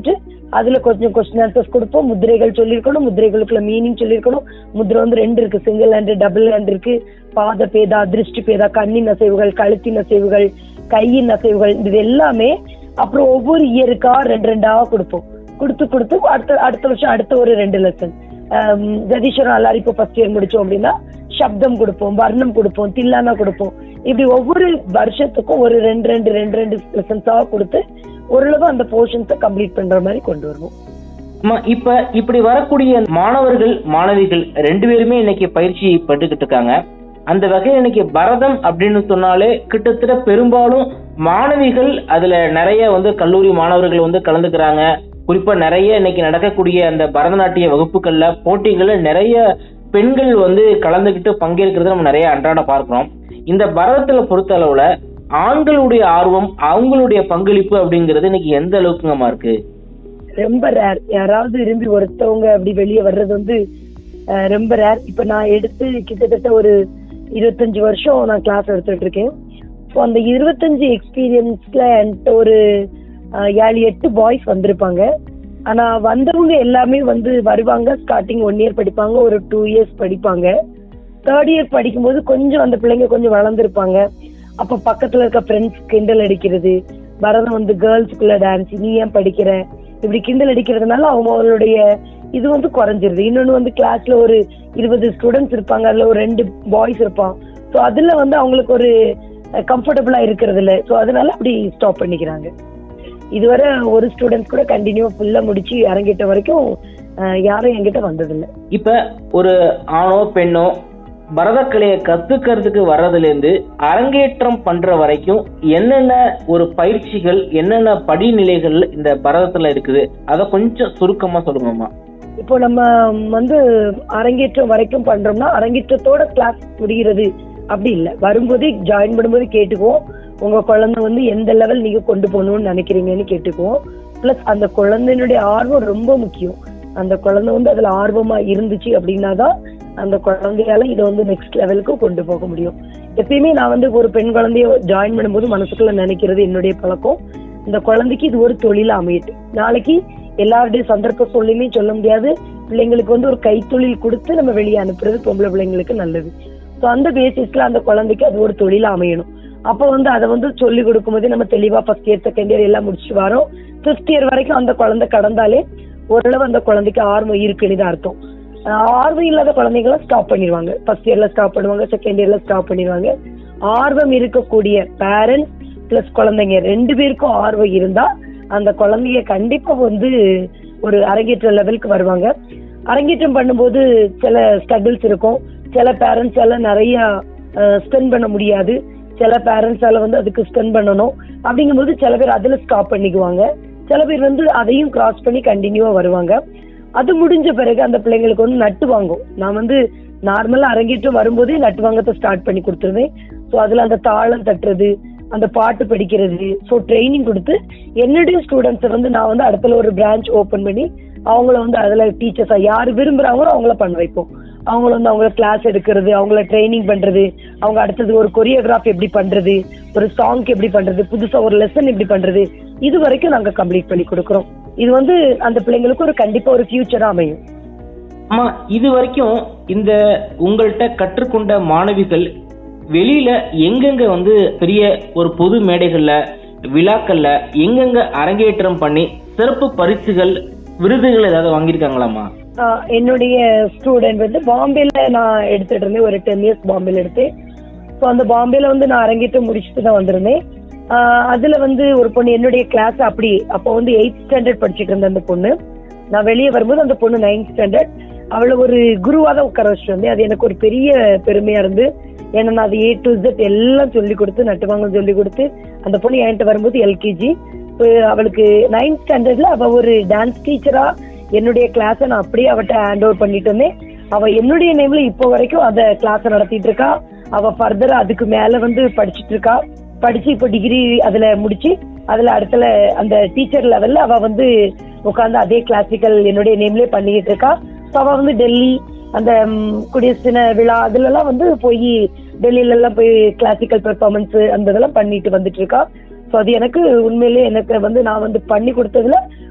அதுல கொஞ்சம் கொஸ்டின் ஆன்சர்ஸ் கொடுப்போம் முத்திரைகள் சொல்லியிருக்கணும் முத்திரைகளுக்குள்ள மீனிங் சொல்லியிருக்கணும் முத்திரை வந்து ரெண்டு இருக்கு சிங்கிள் ஹேண்ட் டபுள் ஹேண்ட் இருக்கு பாத பேதா திருஷ்டி பேதா கண்ணின் அசைவுகள் கழுத்தின் அசைவுகள் கையின் அசைவுகள் இது எல்லாமே அப்புறம் ஒவ்வொரு இயருக்கா ரெண்டு ரெண்டா கொடுப்போம் கொடுத்து கொடுத்து அடுத்த அடுத்த வருஷம் அடுத்த ஒரு ரெண்டு லெசன் ஜதீஸ்வரன் எல்லாரும் இப்போ ஃபர்ஸ்ட் இயர் முடிச்சோம் அப்படின்னா சப்தம் கொடுப்போம் வர்ணம் கொடுப்போம் தில்லானா கொடுப்போம் இப்படி ஒவ்வொரு வருஷத்துக்கும் ஒரு ரெண்டு ரெண்டு ரெண்டு ரெண்டு லெசன்ஸாக கொடுத்து ஓரளவு அந்த போர்ஷன்ஸை கம்ப்ளீட் பண்ற மாதிரி கொண்டு வருவோம் அம்மா இப்ப இப்படி வரக்கூடிய மாணவர்கள் மாணவிகள் ரெண்டு பேருமே இன்னைக்கு பயிற்சி பட்டுக்கிட்டு இருக்காங்க அந்த வகையில் இன்னைக்கு பரதம் அப்படின்னு சொன்னாலே கிட்டத்தட்ட பெரும்பாலும் மாணவிகள் அதுல நிறைய வந்து கல்லூரி மாணவர்கள் வந்து கலந்துக்கிறாங்க குறிப்பா நிறைய இன்னைக்கு நடக்கக்கூடிய அந்த பரதநாட்டிய வகுப்புகள்ல போட்டிகள்ல நிறைய பெண்கள் வந்து கலந்துக்கிட்டு பங்கேற்கிறத நம்ம நிறைய அன்றாட பார்க்கிறோம் இந்த பரதத்துல பொறுத்த அளவுல ஆண்களுடைய ஆர்வம் அவங்களுடைய பங்களிப்பு அப்படிங்கிறது இன்னைக்கு எந்த அளவுக்குங்கம்மா இருக்கு ரொம்ப ரேர் யாராவது விரும்பி ஒருத்தவங்க அப்படி வெளியே வர்றது வந்து அஹ், ரொம்ப ரேர் இப்ப நான் எடுத்து கிட்டத்தட்ட ஒரு இருபத்தஞ்சு வருஷம் நான் கிளாஸ் எடுத்துட்டு இருக்கேன் ஸோ அந்த இருபத்தஞ்சு எக்ஸ்பீரியன்ஸ்ல என்கிட்ட ஒரு அஹ், ஏழு எட்டு பாய்ஸ் வந்திருப்பாங்க ஆனா வந்தவங்க எல்லாமே வந்து வருவாங்க ஸ்டார்டிங் ஒன் இயர் படிப்பாங்க ஒரு டூ இயர்ஸ் படிப்பாங்க தேர்ட் இயர் படிக்கும்போது கொஞ்சம் அந்த பிள்ளைங்க கொஞ்சம் வளர்ந்துருப்பாங்க அப்ப பக்கத்துல இருக்க ஃப்ரெண்ட்ஸ் கிண்டல் அடிக்கிறது பரதம் வந்து கேர்ள்ஸுக்குள்ள டான்ஸ் நீ ஏன் படிக்கிற இப்படி கிண்டல் அடிக்கிறதுனால அவங்களுடைய இது வந்து குறைஞ்சிருது இன்னொன்னு வந்து கிளாஸ்ல ஒரு இருபது ஸ்டூடெண்ட்ஸ் இருப்பாங்க அதுல ஒரு ரெண்டு பாய்ஸ் இருப்பான் ஸோ அதுல வந்து அவங்களுக்கு ஒரு கம்ஃபர்டபுளா இருக்கிறது இல்ல ஸோ அதனால அப்படி ஸ்டாப் பண்ணிக்கிறாங்க இதுவரை ஒரு ஸ்டூடெண்ட்ஸ் கூட கண்டினியூ ஃபுல்லா முடிச்சு இறங்கிட்ட வரைக்கும் அஹ், யாரும் என்கிட்ட வந்ததில்லை இப்ப ஒரு ஆணோ பெண்ணோ பரதக்கலையை கத்துக்கிறதுக்கு வர்றதுலேருந்து அரங்கேற்றம் பண்ற வரைக்கும் என்னென்ன ஒரு பயிற்சிகள் என்னென்ன படிநிலைகள் இந்த பரதத்துல இருக்குது அதை கொஞ்சம் சுருக்கமா சொல்லுங்கம்மா இப்போ நம்ம வந்து அரங்கேற்றம் வரைக்கும் பண்றோம்னா அரங்கேற்றத்தோட கிளாஸ் முடிகிறது அப்படி இல்லை வரும்போதே ஜாயின் பண்ணும்போது கேட்டுக்குவோம் உங்க குழந்தை வந்து எந்த லெவல் நீங்க கொண்டு போகணும்னு நினைக்கிறீங்கன்னு கேட்டுக்குவோம் ப்ளஸ் அந்த குழந்தையினுடைய ஆர்வம் ரொம்ப முக்கியம் அந்த குழந்தை வந்து அதுல ஆர்வமா இருந்துச்சு அப்படின்னா தான் அந்த குழந்தையால இதை வந்து நெக்ஸ்ட் லெவலுக்கு கொண்டு போக முடியும் எப்பயுமே நான் வந்து ஒரு பெண் குழந்தைய ஜாயின் பண்ணும்போது மனசுக்குள்ள நினைக்கிறது என்னுடைய பழக்கம் இந்த குழந்தைக்கு இது ஒரு தொழிலா அமையட்டும் நாளைக்கு எல்லாருடைய சந்தர்ப்ப சூழ்நிலையுமே சொல்ல முடியாது பிள்ளைங்களுக்கு வந்து ஒரு கைத்தொழில் கொடுத்து நம்ம வெளியே அனுப்புறது பொம்பளை பிள்ளைங்களுக்கு நல்லது ஸோ அந்த பேசிஸ்ல அந்த குழந்தைக்கு அது ஒரு தொழிலா அமையணும் அப்போ வந்து அதை வந்து சொல்லி கொடுக்கும்போது நம்ம தெளிவா ஃபர்ஸ்ட் இயர் செகண்ட் இயர் எல்லாம் முடிச்சுட்டு வரோம் ஃபிஃப்த் இயர் வரைக்கும் அந்த குழந்தை கடந்தாலே ஓரளவு அந்த குழந்தைக்கு ஆர்வம் இருக்குன்னு தான் அர்த்தம் ஆஹ் ஆர்வம் இல்லாத குழந்தைகளை ஸ்டாப் பண்ணிடுவாங்க ஃபர்ஸ்ட் இயர்ல ஸ்டாப் பண்ணுவாங்க செகண்ட் இயர்ல ஸ்டாப் பண்ணிடுவாங்க ஆர்வம் இருக்கக்கூடிய பேரண்ட்ஸ் பிளஸ் குழந்தைங்க ரெண்டு பேருக்கும் ஆர்வம் இருந்தா அந்த குழந்தைய கண்டிப்பா வந்து ஒரு அரங்கேற்ற லெவலுக்கு வருவாங்க அரங்கேற்றம் பண்ணும்போது சில ஸ்ட்ரகிள்ஸ் இருக்கும் சில பேரண்ட்ஸால நிறைய ஸ்பெண்ட் பண்ண முடியாது சில பேரண்ட்ஸால வந்து அதுக்கு ஸ்பெண்ட் பண்ணணும் அப்படிங்கும்போது சில பேர் அதுல ஸ்டாப் பண்ணிக்குவாங்க சில பேர் வந்து அதையும் கிராஸ் பண்ணி கண்டினியூவா வருவாங்க அது முடிஞ்ச பிறகு அந்த பிள்ளைங்களுக்கு வந்து நட்டு வாங்கும் நான் வந்து நார்மலா அரங்கேற்றம் வரும்போதே நட்டு வாங்கத்தை ஸ்டார்ட் பண்ணி கொடுத்துருவேன் ஸோ அதுல அந்த தாளம் தட்டுறது அந்த பாட்டு படிக்கிறது ஸோ ட்ரைனிங் கொடுத்து என்னுடைய ஸ்டூடெண்ட்ஸை வந்து நான் வந்து அடுத்துல ஒரு பிரான்ச் ஓப்பன் பண்ணி அவங்கள வந்து அதுல டீச்சர்ஸா யார் விரும்புறாங்களோ அவங்கள பண்ண வைப்போம் அவங்கள வந்து அவங்கள கிளாஸ் எடுக்கிறது அவங்கள ட்ரைனிங் பண்றது அவங்க அடுத்தது ஒரு கொரியோகிராஃப் எப்படி பண்றது ஒரு சாங்க்கு எப்படி பண்றது புதுசா ஒரு லெசன் எப்படி பண்றது இது வரைக்கும் நாங்க கம்ப்ளீட் பண்ணி கொடுக்குறோம் இது வந்து அந்த பிள்ளைங்களுக்கு ஒரு கண்டிப்பா ஒரு ஃபியூச்சரா அமையும் அம்மா இது வரைக்கும் இந்த உங்கள்கிட்ட கற்றுக்கொண்ட மாணவிகள் வெளியில எங்கெங்க வந்து பெரிய ஒரு பொது மேடைகள்ல விழாக்கள்ல எங்கெங்க அரங்கேற்றம் பண்ணி சிறப்பு பரிசுகள் விருதுகள் ஏதாவது வாங்கியிருக்காங்களாம்மா ஆஹ் என்னுடைய ஸ்டூடெண்ட் வந்து பாம்பேல நான் எடுத்துட்டு இருந்தேன் ஒரு டென் இயர்ஸ் பாம்பேல எடுத்தேன் ஸோ அந்த பாம்பேல வந்து நான் அரங்கேற்றம் முடிச்சுட்டு தான் வந்திருந்தேன் ஆஹ் அதுல வந்து ஒரு பொண்ணு என்னுடைய கிளாஸ் அப்படி அப்போ வந்து எயித் ஸ்டாண்டர்ட் படிச்சுட்டு இருந்த அந்த பொண்ணு நான் வெளியே வரும்போது அந்த பொண்ணு நைன்த் ஸ்டாண்டர்ட் அவளை ஒரு குருவா தான் உட்கார வச்சுட்டு வந்தேன் அது எனக்கு ஒரு பெரிய பெருமையா இருந்து ஏன்னா நான் அது ஏ டு Z எல்லாம் சொல்லி கொடுத்து நட்டுவாங்கன்னு சொல்லி கொடுத்து அந்த பொண்ணு என்கிட்ட வரும்போது எல்கேஜி அவளுக்கு நைன்த் ஸ்டாண்டர்ட்ல அவ ஒரு டான்ஸ் டீச்சரா என்னுடைய கிளாஸை நான் அப்படியே அவட்ட ஹேண்ட் ஓவர் பண்ணிட்டு இருந்தேன் அவ என்னுடைய நேம்ல இப்போ வரைக்கும் அத கிளாஸ் நடத்திட்டு இருக்கா அவ ஃபர்தரா அதுக்கு மேல வந்து படிச்சிட்டு இருக்கா படிச்சு இப்போ டிகிரி அதுல முடிச்சு அதுல அடுத்தல அந்த டீச்சர் லெவல்ல அவ வந்து உட்கார்ந்து அதே கிளாசிக்கல் என்னுடைய நேம்லயே பண்ணிட்டு இருக்கா ஸோ அவ வந்து டெல்லி அந்த ம், குடியரசு தின விழா அதுல எல்லாம் வந்து போய் டெல்லியில எல்லாம் போய் கிளாசிக்கல் பெர்ஃபார்மன்ஸ் அந்த இதெல்லாம் பண்ணிட்டு வந்துட்டு இருக்கா ஸோ அது எனக்கு உண்மையிலேயே எனக்கு வந்து நான் வந்து பண்ணி கொடுத்ததுல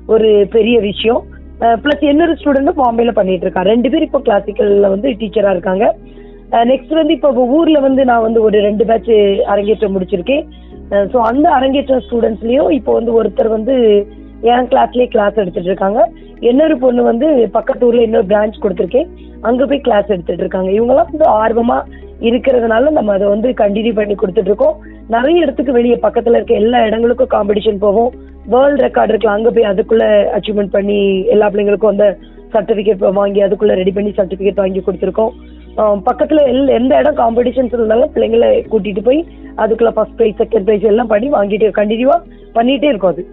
ஒரு பெரிய விஷயம் ப்ளஸ் இன்னொரு ஸ்டூடெண்ட்டும் பாம்பேல பண்ணிட்டு இருக்கா ரெண்டு பேர் இப்போ கிளாசிக்கல்ல வந்து டீச்சரா இருக்காங்க நெக்ஸ்ட் வந்து இப்போ ஊர்ல வந்து நான் வந்து ஒரு ரெண்டு பேட்ச் அரங்கேற்றம் முடிச்சிருக்கேன் ஸோ அந்த அரங்கேற்றம் ஸ்டூடெண்ட்ஸ்லயும் இப்போ வந்து ஒருத்தர் வந்து என் கிளாஸ்லயே கிளாஸ் எடுத்துட்டு இருக்காங்க இன்னொரு பொண்ணு வந்து பக்கத்து ஊர்ல இன்னொரு பிரான்ச் கொடுத்துருக்கேன் அங்க போய் கிளாஸ் எடுத்துட்டு இருக்காங்க இவங்கெல்லாம் வந்து ஆர்வமா இருக்கிறதுனால நம்ம அதை வந்து கண்டினியூ பண்ணி கொடுத்துட்டு இருக்கோம் நிறைய இடத்துக்கு வெளியே பக்கத்துல இருக்க எல்லா இடங்களுக்கும் காம்படிஷன் போவோம் வேர்ல்ட் ரெக்கார்ட் இருக்கலாம் அங்க போய் அதுக்குள்ள அச்சீவ்மெண்ட் பண்ணி எல்லா பிள்ளைங்களுக்கும் அந்த சர்டிபிகேட் வாங்கி அதுக்குள்ள ரெடி பண்ணி சர்டிபிகேட் வாங்கி கொடுத்துருக்கோம் ஆஹ் பக்கத்துல எல் எந்த இடம் காம்படிஷன்ஸ் இருந்தாலும் பிள்ளைங்களை கூட்டிட்டு போய் அதுக்குள்ள ஃபர்ஸ்ட் ப்ரைஸ் செகண்ட் ப்ரைஸ் எல்லாம் பண்ணி வாங்கிட்டு கண்டினியூவா பண்ணிட்டே இருக்கும் அது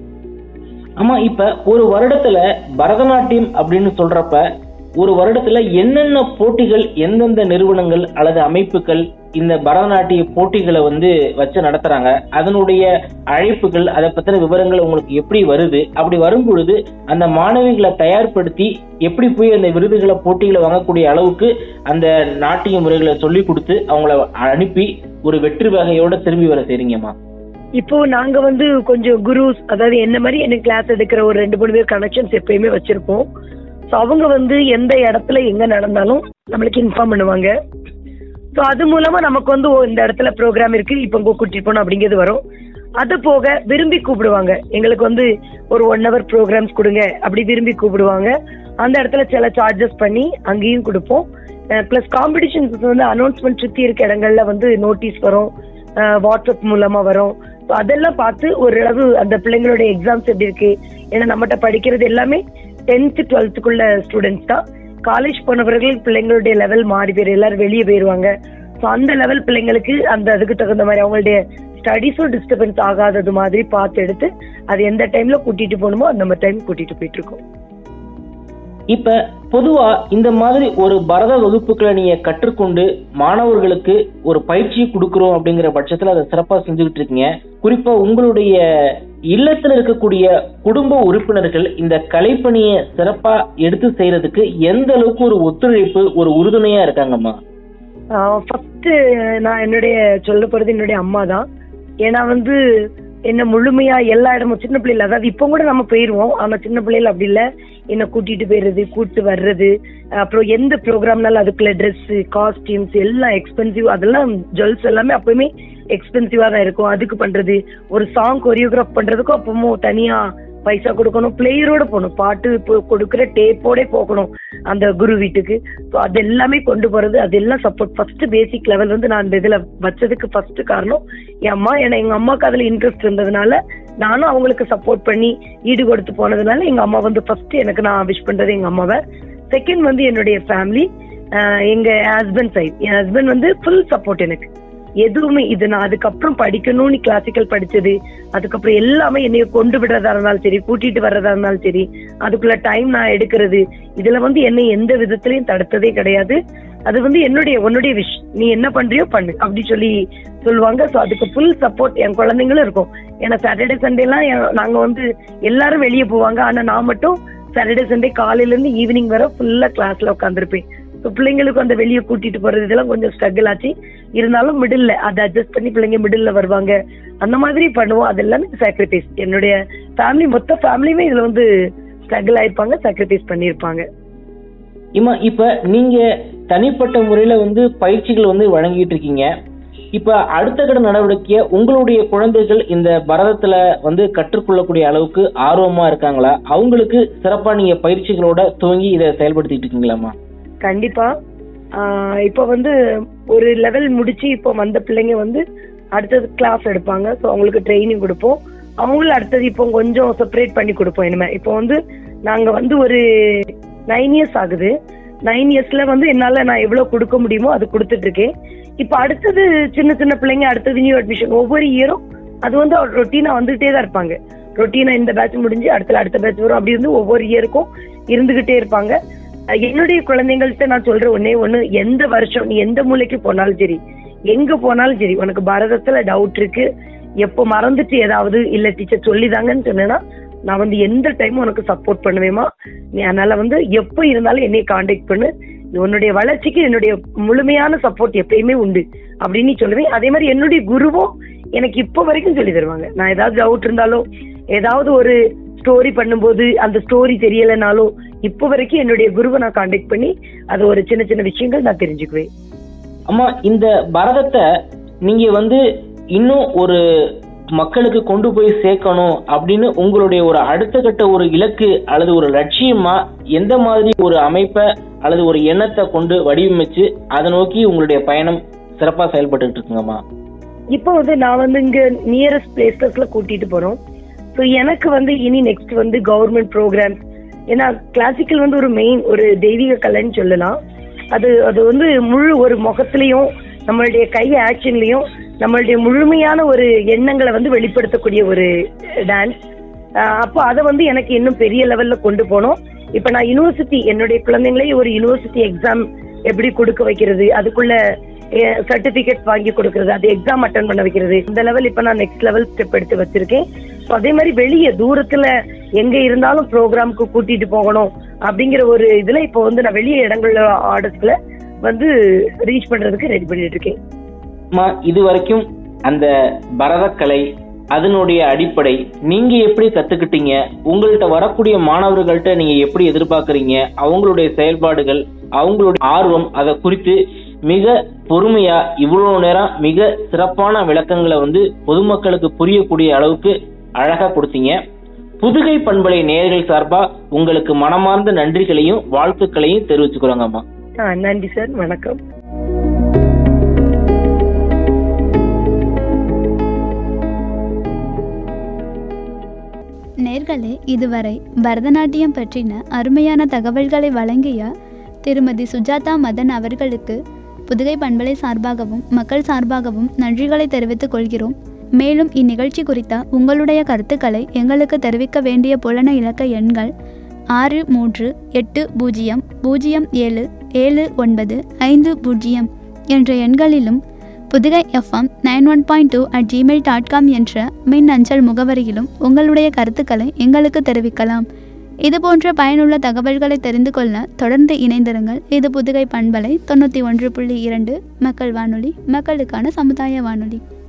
ஆமா இப்ப ஒரு வருடத்துல பரதநாட்டியம் அப்படின்னு சொல்றப்ப ஒரு வருடத்துல என்னென்ன போட்டிகள் எந்தெந்த நிறுவனங்கள் அல்லது அமைப்புகள் இந்த பரதநாட்டிய போட்டிகளை வந்து வச்சு நடத்துறாங்க அதனுடைய அழைப்புகள் அதை பத்தின விவரங்கள் உங்களுக்கு எப்படி வருது அப்படி வரும் பொழுது அந்த மாணவிகளை தயார்படுத்தி எப்படி போய் அந்த விருதுகளை போட்டிகளை வாங்கக்கூடிய அளவுக்கு அந்த நாட்டிய முறைகளை சொல்லி கொடுத்து அவங்கள அனுப்பி ஒரு வெற்றி வகையோட திரும்பி வர செய்றீங்கம்மா இப்போ நாங்க வந்து கொஞ்சம் குருஸ் அதாவது என்ன மாதிரி எனக்கு கிளாஸ் எடுக்கிற ஒரு ரெண்டு மூணு பேர் கனெக்ஷன்ஸ் எப்பயுமே வச்சிருப்போம் ஸோ அவங்க வந்து எந்த இடத்துல எங்க நடந்தாலும் நம்மளுக்கு இன்ஃபார்ம் பண்ணுவாங்க ஸோ அது மூலமா நமக்கு வந்து ஓ இந்த இடத்துல ப்ரோக்ராம் இருக்கு இப்போ உங்க கூட்டிட்டு போகணும் அப்படிங்கிறது வரும் அது போக விரும்பி கூப்பிடுவாங்க எங்களுக்கு வந்து ஒரு ஒன் ஹவர் ப்ரோக்ராம்ஸ் கொடுங்க அப்படி விரும்பி கூப்பிடுவாங்க அந்த இடத்துல சில சார்ஜஸ் பண்ணி அங்கேயும் கொடுப்போம் ப்ளஸ் காம்படிஷன்ஸ் வந்து அனௌன்ஸ்மெண்ட் சுற்றி இருக்க இடங்கள்ல வந்து நோட்டீஸ் வரும் அஹ் வாட்ஸ்அப் மூலமா வரும் ஸோ அதெல்லாம் பார்த்து ஓரளவு அந்த பிள்ளைங்களோட எக்ஸாம்ஸ் எப்படி இருக்கு ஏன்னா நம்மகிட்ட படிக்கிறது எல்லாமே டென்த்து டுவெல்த்துக்குள்ள ஸ்டூடெண்ட்ஸ் தான் காலேஜ் போனவர்கள் பிள்ளைங்களுடைய லெவல் மாறி போயிரு எல்லாரும் வெளியே போயிடுவாங்க ஸோ அந்த லெவல் பிள்ளைங்களுக்கு அந்த அதுக்கு தகுந்த மாதிரி அவங்களுடைய ஸ்டடீஸும் டிஸ்டர்பன்ஸ் ஆகாதது மாதிரி பார்த்து எடுத்து அது எந்த டைம்ல கூட்டிட்டு போகணுமோ அந்த டைம் கூட்டிட்டு போயிட்டு இருக்கோம் இப்ப பொதுவா இந்த மாதிரி ஒரு பரத வகுப்புகளை நீங்க கற்றுக்கொண்டு மாணவர்களுக்கு ஒரு பயிற்சியை கொடுக்குறோம் அப்படிங்கிற பட்சத்துல அதை சிறப்பா செஞ்சுக்கிட்டு இருக்கீங்க குறிப்பா உங்களுடைய இல்லத்துல இருக்கக்கூடிய குடும்ப உறுப்பினர்கள் இந்த கலைப்பணியை சிறப்பா எடுத்து செய்யறதுக்கு எந்த அளவுக்கு ஒரு ஒத்துழைப்பு ஒரு உறுதுணையா இருக்காங்கம்மா ஃபர்ஸ்ட் நான் என்னுடைய சொல்ல போறது என்னுடைய அம்மா தான் ஏன்னா வந்து என்ன முழுமையா எல்லா இடமும் சின்ன பிள்ளைல அதாவது இப்போ கூட நம்ம போயிருவோம் ஆனா சின்ன பிள்ளைல அப்படி இல்ல என்ன கூட்டிட்டு போயிடுறது கூட்டு வர்றது அப்புறம் எந்த ப்ரோக்ராம்னாலும் அதுக்குள்ள ட்ரெஸ் காஸ்டியூம்ஸ் எல்லாம் எக்ஸ்பென்சிவ் அதெல்லாம் ஜுவல்ஸ் எல்லாமே அப்பவுமே எக்ஸ்பென்சிவா தான் இருக்கும் அதுக்கு பண்றது ஒரு சாங் கொரியோகிராஃப் பண்றதுக்கும் அப்பவும் தனியா பைசா கொடுக்கணும் பிளேயரோட போகணும் பாட்டு இப்போ கொடுக்குற டேப்போட போகணும் அந்த குரு வீட்டுக்கு ஸோ அது எல்லாமே கொண்டு போறது அதெல்லாம் சப்போர்ட் ஃபர்ஸ்ட் பேசிக் லெவல் வந்து நான் இந்த இதுல வச்சதுக்கு ஃபர்ஸ்ட் காரணம் என் அம்மா ஏன்னா எங்க அம்மாவுக்கு அதுல இன்ட்ரெஸ்ட் இருந்ததுனால நானும் அவங்களுக்கு சப்போர்ட் பண்ணி ஈடு கொடுத்து போனதுனால எங்க அம்மா வந்து ஃபர்ஸ்ட் எனக்கு நான் விஷ் பண்றது எங்க அம்மாவை செகண்ட் வந்து என்னுடைய ஃபேமிலி எங்க ஹஸ்பண்ட் சைட் என் ஹஸ்பண்ட் வந்து ஃபுல் சப்போர்ட் எனக்கு எதுவுமே இது நான் அதுக்கப்புறம் படிக்கணும்னு கிளாசிக்கல் படிச்சது அதுக்கப்புறம் எல்லாமே என்னைய கொண்டு விடுறதா இருந்தாலும் சரி கூட்டிட்டு வர்றதா இருந்தாலும் சரி அதுக்குள்ள டைம் நான் எடுக்கிறது இதுல வந்து என்னை எந்த விதத்திலையும் தடுத்ததே கிடையாது அது வந்து என்னுடைய உன்னுடைய விஷ் நீ என்ன பண்றியோ பண்ணு அப்படி சொல்லி சொல்லுவாங்க ஸோ அதுக்கு ஃபுல் சப்போர்ட் என் குழந்தைங்களும் இருக்கும் ஏன்னா சாட்டர்டே சண்டேலாம் நாங்க வந்து எல்லாரும் வெளியே போவாங்க ஆனா நான் மட்டும் சாட்டர்டே சண்டே காலையில இருந்து ஈவினிங் வரை ஃபுல்லா கிளாஸ்ல உட்காந்துருப்பேன் ஸோ பிள்ளைங்களுக்கு அந்த வெளியே கூட்டிட்டு போறது இதெல்லாம் கொஞ்சம் ஸ்ட்ரகிள் ஆச்சு இருந்தாலும் மிடில்ல அதை அட்ஜஸ்ட் பண்ணி பிள்ளைங்க மிடில்ல வருவாங்க அந்த மாதிரி பண்ணுவோம் அது எல்லாமே சாக்ரிஃபைஸ் என்னுடைய ஃபேமிலி மொத்த ஃபேமிலியுமே இதுல வந்து ஸ்ட்ரகிள் ஆயிருப்பாங்க சாக்ரிஃபைஸ் பண்ணியிருப்பாங்க இம்மா இப்ப நீங்க தனிப்பட்ட முறையில வந்து பயிற்சிகள் வந்து வழங்கிட்டு இருக்கீங்க இப்ப அடுத்த கட்ட நடவடிக்கைய உங்களுடைய குழந்தைகள் இந்த பரதத்துல வந்து கற்றுக்கொள்ளக்கூடிய அளவுக்கு ஆர்வமா இருக்காங்களா அவங்களுக்கு சிறப்பா நீங்க பயிற்சிகளோட துவங்கி இதை செயல்படுத்திட்டு இருக்கீங்களாம்மா கண்டிப்பா ஆஹ் இப்போ வந்து ஒரு லெவல் முடிச்சு இப்போ வந்த பிள்ளைங்க வந்து அடுத்தது கிளாஸ் எடுப்பாங்க ஸோ அவங்களுக்கு ட்ரைனிங் கொடுப்போம் அவங்களும் அடுத்தது இப்போ கொஞ்சம் செப்பரேட் பண்ணி கொடுப்போம் இனிமே இப்போ வந்து நாங்க வந்து ஒரு நைன் இயர்ஸ் ஆகுது நைன் இயர்ஸ்ல வந்து என்னால நான் எவ்வளவு கொடுக்க முடியுமோ அது கொடுத்துட்டு இருக்கேன் இப்போ அடுத்தது சின்ன சின்ன பிள்ளைங்க அடுத்தது நியூ அட்மிஷன் ஒவ்வொரு இயரும் அது வந்து ரொட்டீனா வந்துகிட்டே தான் இருப்பாங்க ரொட்டீனா இந்த பேட்ச் முடிஞ்சு அடுத்த அடுத்த பேட்ச் வரும் அப்படி இருந்து ஒவ்வொரு இயருக்கும் இருந்துகிட்டே இருப்பாங்க அஹ் என்னுடைய குழந்தைங்கள்ட்ட நான் சொல்ற ஒன்னே ஒண்ணு எந்த வருஷம் நீ எந்த மூலைக்கு போனாலும் சரி எங்க போனாலும் சரி உனக்கு பாரதத்துல டவுட் இருக்கு எப்போ மறந்துட்டு ஏதாவது இல்ல டீச்சர் சொல்லிதாங்கன்னு சொன்னேன்னா நான் வந்து எந்த டைமும் உனக்கு சப்போர்ட் பண்ணுவேமா நீ அதனால வந்து எப்போ இருந்தாலும் என்னை காண்டாக்ட் பண்ணு உன்னுடைய வளர்ச்சிக்கு என்னுடைய முழுமையான சப்போர்ட் எப்பயுமே உண்டு அப்படின்னு நீ சொல்லுவேன் அதே மாதிரி என்னுடைய குருவும் எனக்கு இப்போ வரைக்கும் சொல்லி தருவாங்க நான் ஏதாவது டவுட் இருந்தாலும் ஏதாவது ஒரு ஸ்டோரி பண்ணும்போது அந்த ஸ்டோரி தெரியலைனாலும் இப்போ வரைக்கும் என்னுடைய குருவை நான் காண்டாக்ட் பண்ணி அது ஒரு சின்ன சின்ன விஷயங்கள் நான் தெரிஞ்சுக்குவேன் அம்மா இந்த பரதத்தை நீங்க வந்து இன்னும் ஒரு மக்களுக்கு கொண்டு போய் சேர்க்கணும் அப்படின்னு உங்களுடைய ஒரு அடுத்த கட்ட ஒரு இலக்கு அல்லது ஒரு லட்சியமா எந்த மாதிரி ஒரு அமைப்பை அல்லது ஒரு எண்ணத்தை கொண்டு வடிவமைச்சு அதை நோக்கி உங்களுடைய பயணம் சிறப்பா செயல்பட்டு இருக்குங்கம்மா இப்போ வந்து நான் வந்து இங்க நியரஸ்ட் பிளேசஸ்ல கூட்டிட்டு போறோம் ஸோ எனக்கு வந்து இனி நெக்ஸ்ட் வந்து கவர்மெண்ட் ப்ரோக்ராம்ஸ் ஏன்னா கிளாசிக்கல் வந்து ஒரு மெயின் ஒரு தெய்வீக கலைன்னு சொல்லலாம் அது அது வந்து முழு ஒரு முகத்திலையும் நம்மளுடைய கை ஆக்ஷன்லயும் நம்மளுடைய முழுமையான ஒரு எண்ணங்களை வந்து வெளிப்படுத்தக்கூடிய ஒரு டான்ஸ் அப்போ அதை வந்து எனக்கு இன்னும் பெரிய லெவல்ல கொண்டு போனோம் இப்போ நான் யூனிவர்சிட்டி என்னுடைய குழந்தைங்களே ஒரு யூனிவர்சிட்டி எக்ஸாம் எப்படி கொடுக்க வைக்கிறது அதுக்குள்ள சர்டிபிகேட் வாங்கி கொடுக்கறது அது எக்ஸாம் அட்டன் பண்ண வைக்கிறது இந்த லெவல் இப்போ நான் நெக்ஸ்ட் லெவல் ஸ்டெப் எடுத்து வச்சிருக்கேன் ஸோ அதே மாதிரி வெளியே தூரத்துல எங்க இருந்தாலும் ப்ரோக்ராம்க்கு கூட்டிட்டு போகணும் அப்படிங்கிற ஒரு இதுல இப்போ வந்து நான் வெளியே இடங்கள்ல ஆர்டர்ஸ்ல வந்து ரீச் பண்றதுக்கு ரெடி பண்ணிட்டு இருக்கேன் அம்மா இது வரைக்கும் அந்த பரதக்கலை அதனுடைய அடிப்படை நீங்க எப்படி கத்துக்கிட்டீங்க உங்கள்கிட்ட வரக்கூடிய மாணவர்கள்ட்ட நீங்க எப்படி எதிர்பார்க்கறீங்க அவங்களுடைய செயல்பாடுகள் அவங்களுடைய ஆர்வம் அதை குறித்து மிக பொறுமையா இவ்வளவு நேரம் மிக சிறப்பான விளக்கங்களை வந்து பொதுமக்களுக்கு புரியக்கூடிய அளவுக்கு அழகா கொடுத்தீங்க புதுகை பண்பலை நேயர்கள் சார்பா உங்களுக்கு மனமார்ந்த நன்றிகளையும் வாழ்த்துக்களையும் தெரிவிச்சுக்கிறோங்கம்மா ஆ நன்றி சார் வணக்கம் நேர்களே இதுவரை பரதநாட்டியம் பற்றின அருமையான தகவல்களை வழங்கிய திருமதி சுஜாதா மதன் அவர்களுக்கு புதுகை பண்பலை சார்பாகவும் மக்கள் சார்பாகவும் நன்றிகளை தெரிவித்துக் கொள்கிறோம் மேலும் இந்நிகழ்ச்சி குறித்த உங்களுடைய கருத்துக்களை எங்களுக்கு தெரிவிக்க வேண்டிய புலன இலக்க எண்கள் ஆறு மூன்று எட்டு பூஜ்ஜியம் பூஜ்ஜியம் ஏழு ஏழு ஒன்பது ஐந்து பூஜ்ஜியம் என்ற எண்களிலும் Pudhugai FM nine one point two at Gmail dot com என்ற மின் அஞ்சல் முகவரியிலும் உங்களுடைய கருத்துக்களை எங்களுக்கு தெரிவிக்கலாம் இதுபோன்ற பயனுள்ள தகவல்களை தெரிந்து கொள்ள தொடர்ந்து இணைந்திருங்கள் இது புதுகை பண்பலை தொண்ணூற்றி ஒன்று புள்ளி இரண்டு மக்கள் வானொலி மக்களுக்கான சமுதாய வானொலி